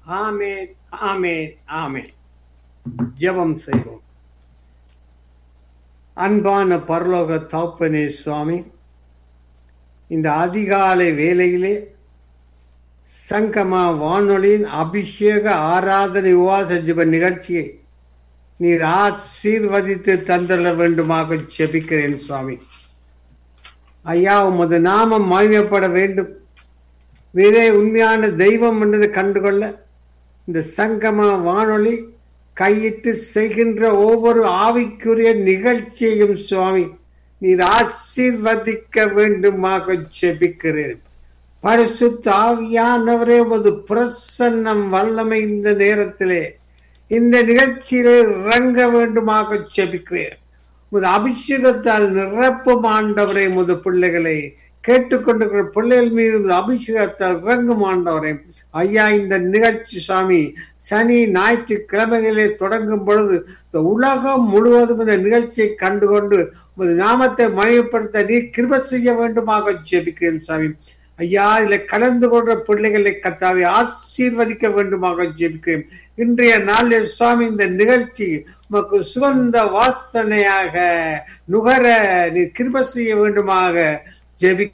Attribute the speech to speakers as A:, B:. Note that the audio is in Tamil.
A: ஆமேன் ஆமேன் ஆமேன் ஜெபம் செய்வோம் அன்பான பரலோக தாப்பனே சுவாமி இந்த அதிகாலை வேளையிலே சங்கமா வானொலியின் அபிஷேக ஆராதனை உவாச ஜெப நிகழ்ச்சியை நீர் ஆசீர்வதித்து தந்தர வேண்டுமாக ஜெபிக்கிறேன் சுவாமி ஐயா உமது நாமம் மகிமைப்பட வேண்டும் வேறே உண்மையான தெய்வம் என்றது கண்டுகொள்ள இந்த சங்கம வானொலி கையிட்டு செய்கின்ற ஒவ்வொரு ஆவிக்குரிய நிகழ்ச்சியையும் சுவாமி நீர் ஆசீர்வதிக்க வேண்டுமாக ஜெபிக்கிறேன் பரிசுத்த ஆவியானவரே உமது பிரசன்னம் வல்லமை இந்த நேரத்திலே இந்த நிகழ்ச்சியிலே இறங்க வேண்டுமாக ஜெபிக்கிறேன் உமது அபிஷேகத்தால் நிரப்பும் ஆண்டவரை முது பிள்ளைகளை கேட்டுக்கொண்டிருக்கிற பிள்ளைகள் மீது உமது அபிஷேகத்தால் இறங்கும் ஆண்டவரை ஐயா இந்த நிகழ்ச்சி சாமி சனி ஞாயிற்றுக்கிழமைகளிலே தொடங்கும் பொழுது இந்த உலகம் முழுவதும் இந்த நிகழ்ச்சியை கண்டுகொண்டு உமது நாமத்தை மயப்படுத்த நீ கிருப செய்ய வேண்டுமாக ஜெபிக்கிறேன் சாமி ஐயா இதில் கலந்து கொண்ட பிள்ளைகளை கத்தாவை ஆசீர்வதிக்க வேண்டுமாக ஜெபிக்கிறேன் இன்றைய நாளில் சுவாமி இந்த நிகழ்ச்சி உமக்கு சுகந்த வாசனையாக நுகர நீ கிருப செய்ய வேண்டுமாக ஜெபி